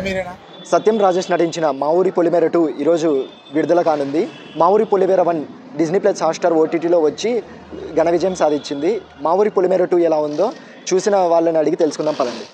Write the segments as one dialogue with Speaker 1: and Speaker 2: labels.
Speaker 1: మీరేనా
Speaker 2: సత్యం రాజేష్ నటించిన మా ఊరి పొలిమేర టూ ఈరోజు విడుదల కానుంది Maa Oori Polimera one Disney plus Hotstar ఓటీటీలో వచ్చి ఘన విజయం సాధించింది మా ఊరి పొలిమేర టూ ఎలా ఉందో చూసిన వాళ్ళని అడిగి తెలుసుకుందాం పదండి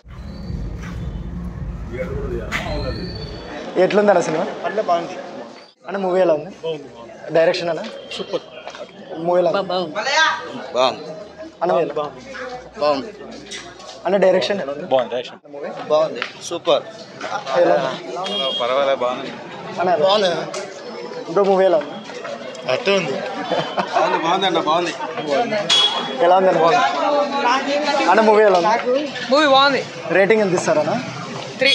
Speaker 2: ఎట్లుంది అన్న సినిమా
Speaker 1: అంటే బాగుంది
Speaker 2: అన్న మూవీ ఎలా ఉంది డైరెక్షన్ అన్న
Speaker 1: సూపర్
Speaker 2: మూవీ ఎలా ఉంది?
Speaker 3: బాగుంది
Speaker 2: అన్న ఎలా?
Speaker 3: బాగుంది
Speaker 2: అన్న డైరెక్షన్ ఎలా ఉంది
Speaker 1: బాగుంది డైరెక్షన్
Speaker 2: మూవీ
Speaker 3: బాగుంది సూపర్
Speaker 2: ఎలా ఉంది?
Speaker 3: పర్వాలేదు బాగుంది
Speaker 2: అన్న బాగుంది బ్రో మూవీ ఎలా ఉంది
Speaker 1: అట్టే ఉంది
Speaker 3: బాగుంది బాగుంది అన్న బాగుంది
Speaker 2: ఎలా ఉంది అన్న అన్న మూవీ ఎలా ఉంది
Speaker 4: మూవీ బాగుంది
Speaker 2: రేటింగ్ ఎంత ఇస్తారన్న
Speaker 4: త్రీ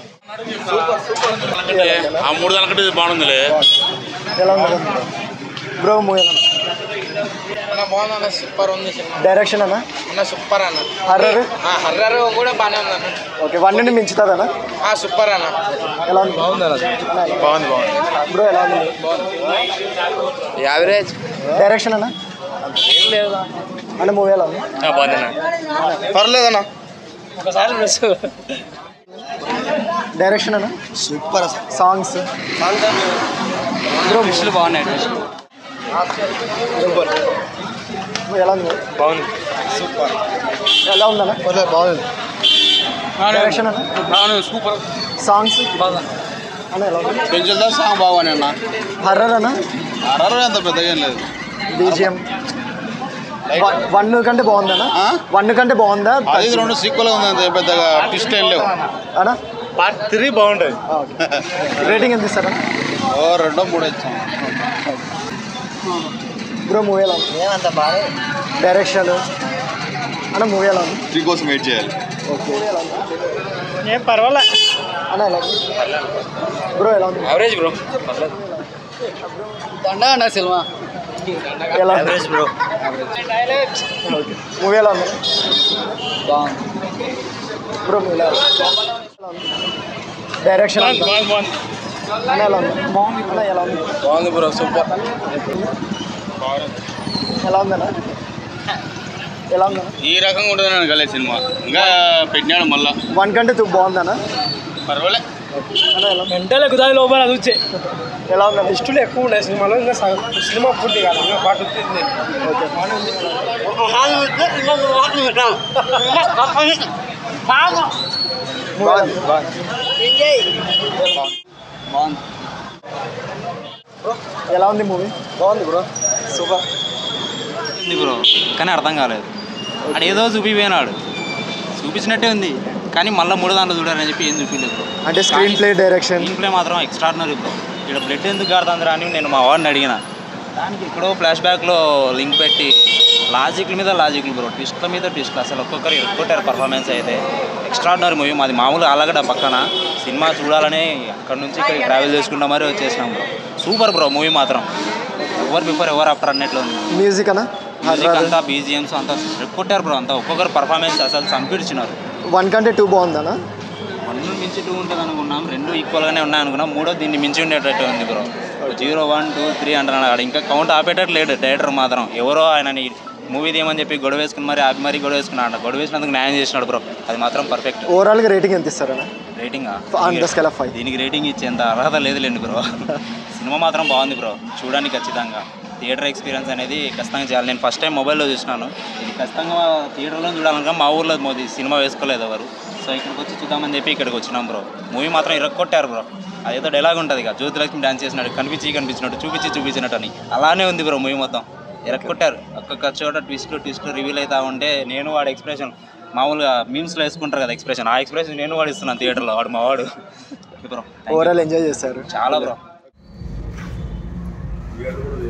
Speaker 5: ఆ మూడు దాని కంటే ఇది బాగుందిలే
Speaker 2: ఎలా ఉంది బ్రో మూవీ ఎలా ఉంది
Speaker 4: అన్న బాగుంది అన్న సూపర్ ఉంది సినిమా
Speaker 2: డైరెక్షన్ అన్న
Speaker 4: అన్న సూపర్ అన్న
Speaker 2: హర్రర్
Speaker 4: హర్రర్ కూడా బాగానే ఉంది అన్న
Speaker 2: ఓకే వన్ నుండి మించుతుందన్న
Speaker 4: ఆ సూపర్ అన్న
Speaker 2: ఎలా ఉంది
Speaker 1: బాగుంది బాగుంది
Speaker 2: బ్రో ఎలా ఉంది
Speaker 4: యావరేజ్
Speaker 2: డైరెక్షన్ అన్న అన్న మూవీ ఎలా ఉంది
Speaker 3: పర్లేదన్న
Speaker 4: ఒకసారి మిస్
Speaker 2: డైరెక్షన్ అన్న
Speaker 3: సూపర్
Speaker 2: సాంగ్స్ బ్రో
Speaker 4: మిస్లు బాగున్నాయి
Speaker 2: ఎలా ఉంది
Speaker 1: బాగుంది
Speaker 2: ఎలా ఉందన్న
Speaker 1: పర్లేదు బాగుంది
Speaker 2: డైరెక్షన్ అన్న
Speaker 4: సూపర్
Speaker 2: సాంగ్స్ అన్న ఎలా ఉంది
Speaker 3: పెంచులతో సాంగ్ బాగుంది అన్న
Speaker 2: హర్రర్ అన్న
Speaker 3: అరవై అంత పెద్దగా ఏం లేదు
Speaker 2: బీజిఎం వన్ కంటే బాగుందన్న
Speaker 3: ఆ?
Speaker 2: వన్ కంటే బాగుందా
Speaker 3: అది ఇది రెండు సీక్వల్ ఉంది అంత ఏం పెద్దగా ట్విస్ట్ ఏం లేవు
Speaker 2: అన్న
Speaker 1: పార్ట్ త్రీ బాగుంటుంది
Speaker 2: రేటింగ్ ఎంత ఇస్తారన్న
Speaker 3: ఓ రెండో మూడో ఇచ్చాం
Speaker 2: బ్రో మూవీ ఎలా ఉంది డైరెక్షన్ అన్న మూవీ ఎలా ఉంది
Speaker 3: త్రీ కోసం వెయిట్ చేయాలి
Speaker 2: ఓకే ఎలా ఉంది
Speaker 1: ఏం పర్వాలే
Speaker 2: అన్న ఎలా ఉంది బ్రో ఎలా ఉంది
Speaker 4: యావరేజ్ బ్రో దండ అన్న సినిమా
Speaker 2: ఎలా
Speaker 3: బ్రో
Speaker 2: ఓకే మూవీ ఎలా ఉంది
Speaker 4: బాగుంది
Speaker 2: బ్రో మూవీ ఎలా ఉంది డైరెక్షన్ అన్న ఎలా ఉంది అన్న ఎలా ఉంది
Speaker 4: బాగుంది బ్రో సూపర్
Speaker 2: ఎలా ఉందన్న ఎలా ఉందన్న
Speaker 3: ఈ రకంగా ఉంటుంది గలే సినిమా ఇంకా పెట్టినాడు మళ్ళా
Speaker 2: వన్ కంటే టూ బాగుందన్న
Speaker 3: పర్వాలే
Speaker 2: అన్న ఎలా ఉంది?
Speaker 1: మెంటల్ కుదాయి లోపల అది వచ్చే
Speaker 2: ఎలా ఉందన్న
Speaker 1: లిస్టులు ఎక్కువ ఉన్నాయి సినిమాలో ఇంకా సగం- సినిమా పూర్తి కాదు ఇంకా పాట వచ్చింది
Speaker 2: బాగుంది
Speaker 4: బాగుంది
Speaker 2: ఎలా ఉంది మూవీ బాగుంది బ్రో సూపర్
Speaker 6: ఉంది బ్రో కానీ అర్థం కాలేదు ఆడు ఏదో చూపిపోయినాడు చూపించినట్టే ఉంది కానీ మళ్ళీ మూడో దాంట్లో చూడాలని చెప్పి ఏం చూపించలేదు బ్రో
Speaker 2: అంటే screen play direction
Speaker 6: screen play మాత్రం ఎక్స్ట్రాడినరీ బ్రో ఇక్కడ బ్లడ్ ఎందుకు కాడుతుందిరా అని నేను మా వాడిని అడిగిన దానికి ఎక్కడో ఫ్లాష్ బ్యాక్లో లింక్ పెట్టి లాజిక్ల మీద లాజిక్లు బ్రో ట్విస్ట్ల మీద ట్విస్ట్లు అసలు ఒక్కొక్కరు ఒక్కొక్కరు పర్ఫార్మెన్స్ అయితే ఎక్స్ట్రాడినరీ మూవీ మాది మామూలు అలగడ పక్కన సినిమా చూడాలని అక్కడ నుంచి ఇక్కడికి ట్రావెల్ చేసుకుంటా మరీ వచ్చేసినాం బ్రో సూపర్ బ్రో మూవీ మాత్రం ఎవరు బిఫోర్ ఎవరు ఆఫ్టర్ అన్నట్లు ఉంది
Speaker 2: మ్యూజిక్ అన్న
Speaker 6: మ్యూజిక్ అంతా బీజిఎమ్స్ అంతా కొట్టారు బ్రో అంతా ఒక్కొక్కరు పర్ఫార్మెన్స్ అసలు చంపిడిచినారు
Speaker 2: వన్ కంటే టూ బాగుందన్న
Speaker 6: వన్ మించి టూ ఉంటుంది అనుకున్నాం రెండు ఈక్వల్గానే ఉన్నాయి అనుకున్నాం మూడో దీన్ని మించి ఉండేటట్టు ఉంది bro zero one two three అంటున్నాడు అక్కడ ఇంకా కౌంట్ ఆపేటట్టు లేడు డైరెక్టర్ మాత్రం ఎవరో ఆయనని మూవీ తీయమని చెప్పి గొడవ వేసుకుని మరి ఆపి మరీ గొడవ వేసుకున్నాడు గొడవ వేసినందుకు న్యాయం చేసినాడు బ్రో అది మాత్రం పర్ఫెక్ట్
Speaker 2: ఓవరాల్గా రేటింగ్ ఎంత ఇస్తారన్న
Speaker 6: rating
Speaker 2: on the scale of five
Speaker 6: దీనికి రేటింగ్ ఇచ్చేంత అర్హత లేదులేండి బ్రో సినిమా మాత్రం బాగుంది బ్రో చూడడానికి ఖచ్చితంగా థియేటర్ ఎక్స్పీరియన్స్ అనేది ఖచ్చితంగా చేయాలి నేను ఫస్ట్ టైం మొబైల్లో చూసినాను ఇది ఖచ్చితంగా థియేటర్లో చూడాలనుక మా ఊర్లో మోదీ సినిమా వేసుకోలేదు ఎవరు సో ఇక్కడికి వచ్చి చూద్దామని చెప్పి ఇక్కడికి వచ్చినాం బ్రో మూవీ మాత్రం ఇరక్కొట్టారు బ్రో అదేదో డైలాగ్ ఉంటుంది ఇక జ్యోతిలక్ష్మి డాన్స్ చేసినాడు కనిపించి కనిపించినట్టు చూపించి చూపించినట్టు అని అలానే ఉంది బ్రో మూవీ మొత్తం ఇరక్కొట్టారు ఒక్కొక్క చోట ట్విస్ట్ ట్విస్ట్ రివీల్ అవుతా ఉంటే నేను వాడి ఎక్స్ప్రెషన్ మామూలుగా మీమ్స్లో వేసుకుంటారు కదా ఎక్స్ప్రెషన్ ఆ ఎక్స్ప్రెషన్ నేను వాడు ఇస్తున్నాను థియేటర్లో వాడు మా వాడు బ్రో
Speaker 2: ఓవరాల్ ఎంజాయ్ చేశారు
Speaker 6: చాలా బ్రో